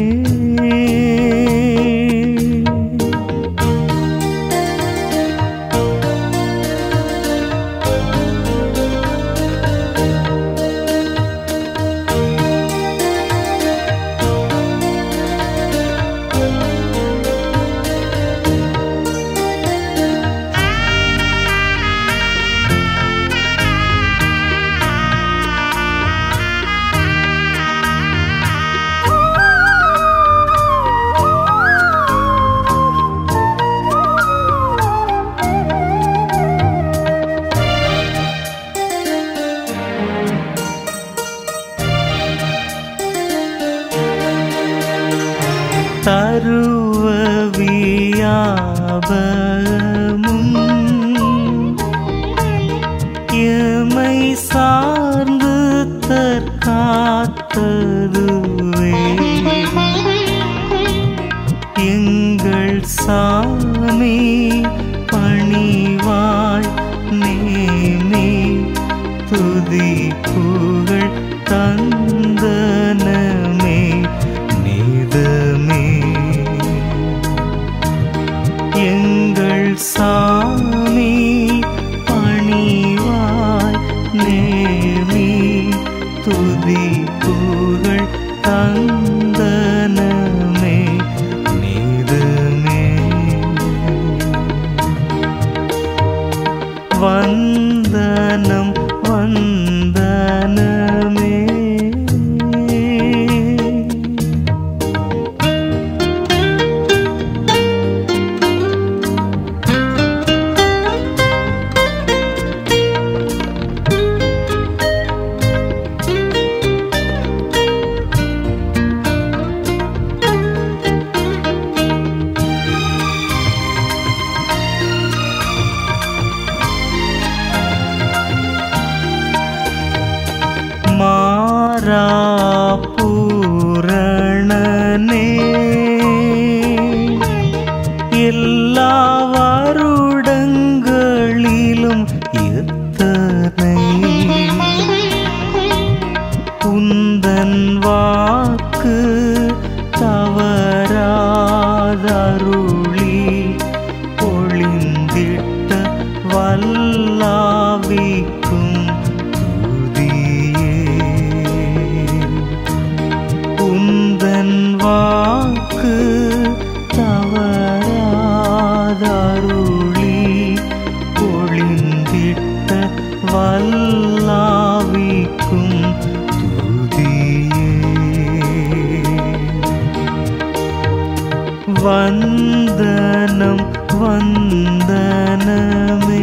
தருவ வியாபமும் எமை சார்ந்து தற்காத்ததுவே எங்கள் சாமி பணிவாய் நேமி துதி புகழ் தந்தனமே நீதமே எங்கள் சாமி பணிவாய் நேமி துதி புகழ் தந்தனமே நீதமே வந்தனம் வந்தனமே மாறா பூரணனே எல்லா வருடங்களிலும் எத்தனை உந்தன் வாக்கு தவறாதருளி பொழிந்திட்ட வல்லாவிக்கும் வைத்த வல்லாவிக்கும் துதியே வந்தனம் வந்தனமே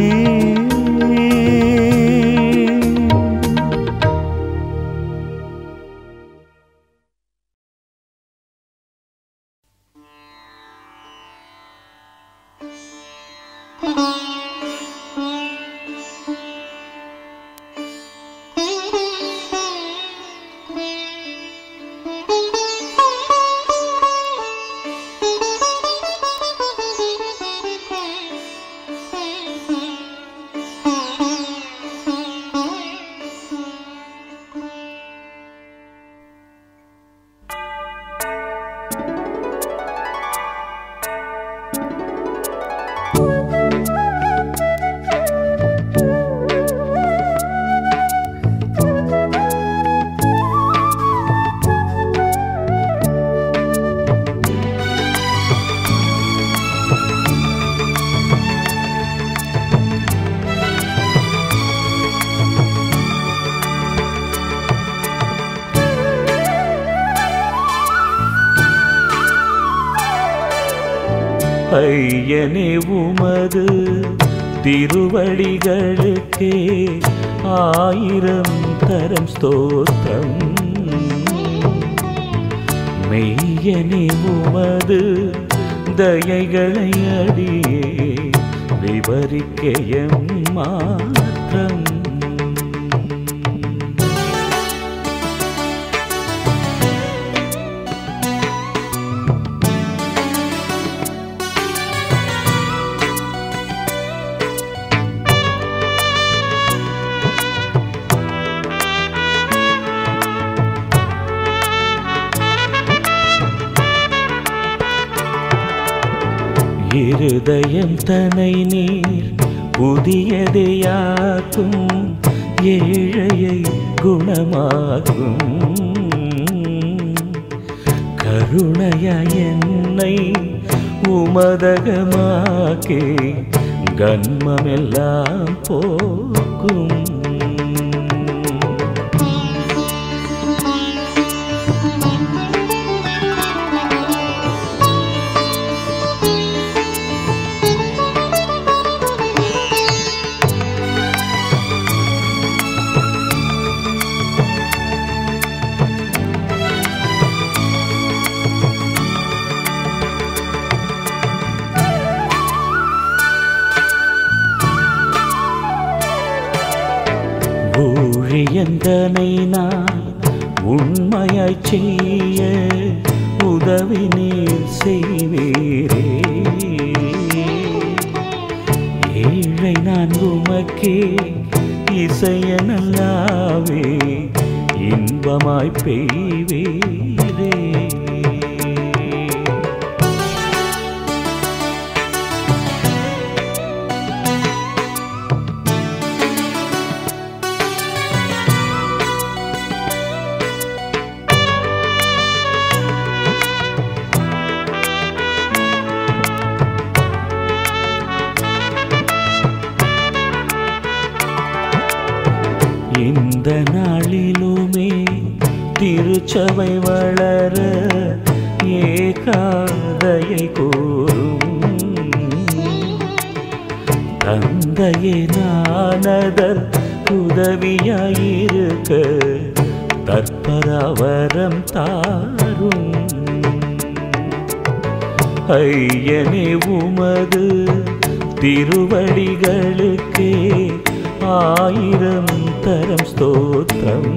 ஐயனே உமது திருவடிகளுக்கே ஆயிரம் தரம் ஸ்தோத்திரம் மெய்யனே உமது தயைகளை அடியே விவரிக்கையம் மாற்றம் இருதயம் தனை நீர் புதியதையாக்கும் ஏழையை குணமாக்கும் கருணையாய் என்னை உமதகமாக்கே கன்மமெல்லாம் போக்கும் ஊழியந்தனை நான் உண்மையாய் செய்ய உதவி நீர் செய்வீரே ஏழை நான் உமக்கே இசைய நல்லாவே இன்பமாய் பெய்வீரே இந்த நாளிலுமே திருச்சபை வளர ஏகாதையை கூறும் தந்தையே நானதர் உதவியாயிருக்க தற்பராவரம் தாரும் ஐயனே உமது திருவடிகளுக்கே ஆயிரம் தரம் ஸ்தோத்திரம்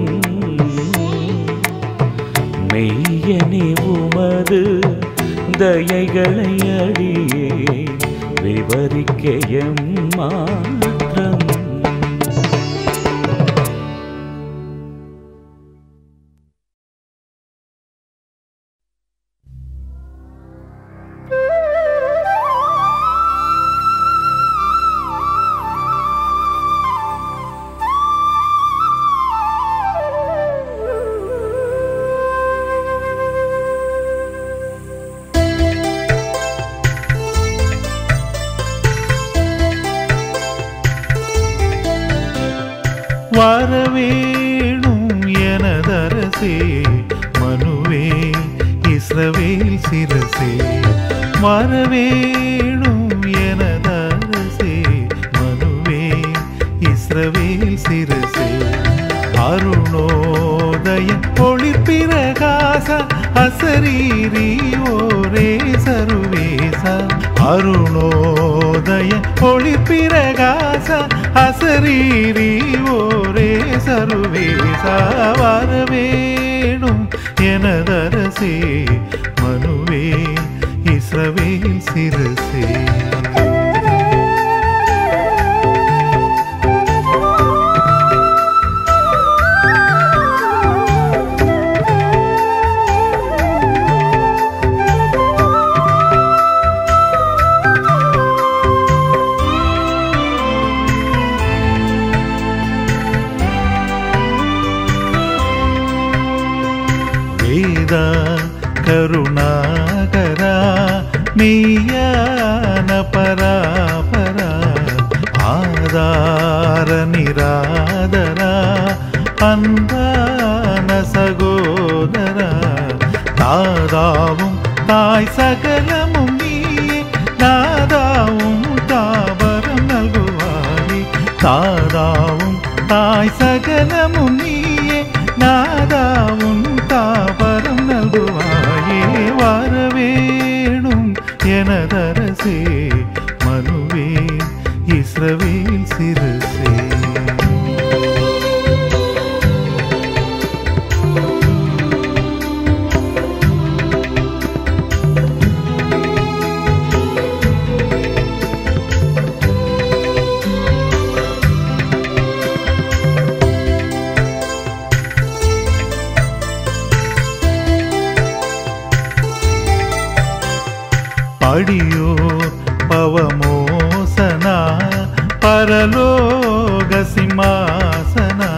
மெய்யனே உமது தயைகளை அடியே விவரிக்கையம் மாத்திரம் ஆ வரவேணும் எனதரசே மனுவே இஸ்ரவேல் சிரசே வரவேணும் எனதரசே மனுவே இஸ்ரவேல் சிரசே அருணோதய ஒளிப்பிரகாச அசரீரி ஓரே சருவேச அருணோதய ஒளிப்பிரகாச அசரீரி ஓரே சருவேச வரவேணும் எனதரசே மனுவே இஸ்ரவேல் சிரசே வேத கருணாகரா மெய்யான பராபரா ஆதார நிராதரா அன்பான சகோதரா தாதாவும் தாய் சகலமும் நீயே நாதாவும் தாவரம் நல்குவாயே தாதாவும் தாய் சகலமும் நீயே நாதாவும் தாவரம் நல்குவாயே வரவேணும் எனதரசே மனுவே இஸ்ரவேல் சிரசே படியோர் பவமோசனா பரலோக சிம்மாசனா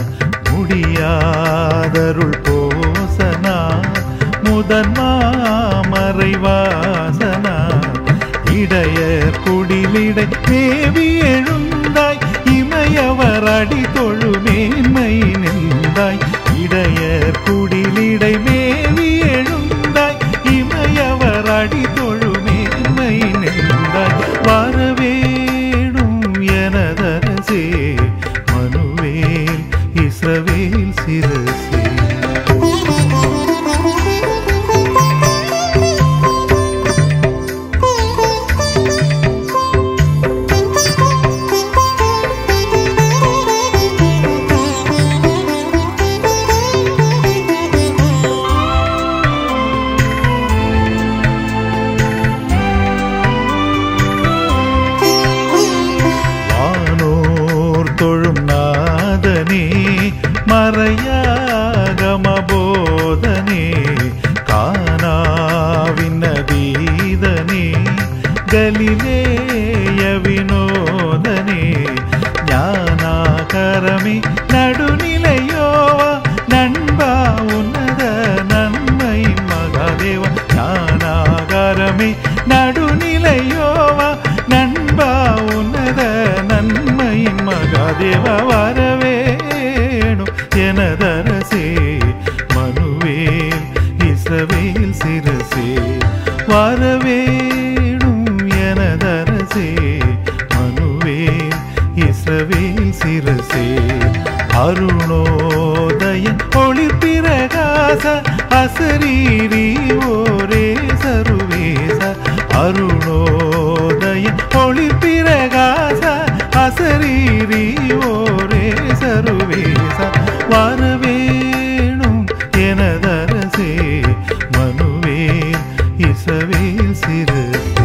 முடியாதருள் போசனா முதன் மாமறைவாசனா இடைய குடிலிடை தேவி எழுந்தாய் இமையவர் அடி தொழுமேன்மை நின்றாய் இடையர் குடிலிடை மேவி எழுந்தாய் இமையவர் அடி தொழுமேன்மை நின்றாய் வரவேணும் எனதரசே மனுவேல் இஸ்ரவேல் சிரசே வானோர் தொழும் நாதனே மறையாகமபோதனே கானாவின் நதீதனே கலிலேய வினோதனே ஞானாகரமே நடுநிலையோவா நண்பா உன்னத நன்மை மகாதேவ ஞானாகரமே நடுநிலையோவா நண்பா உன்னத நன்மை மகாதேவ வரவேணும் எனதரசே மனுவேல் இசவேல் சிரசே வரவேணும் எனதரசே மனுவேல் இஸ்ரவேல் சிரசே அருணோதய ஒளிப்பிரகாச அசரீரி ஓரே சருவேச அருணோதய ஒளிப்பிரகாச அசரீரி ஓரே சருவேச வரவேணும் எனதரசே மனுவே இசவேல் சிரசே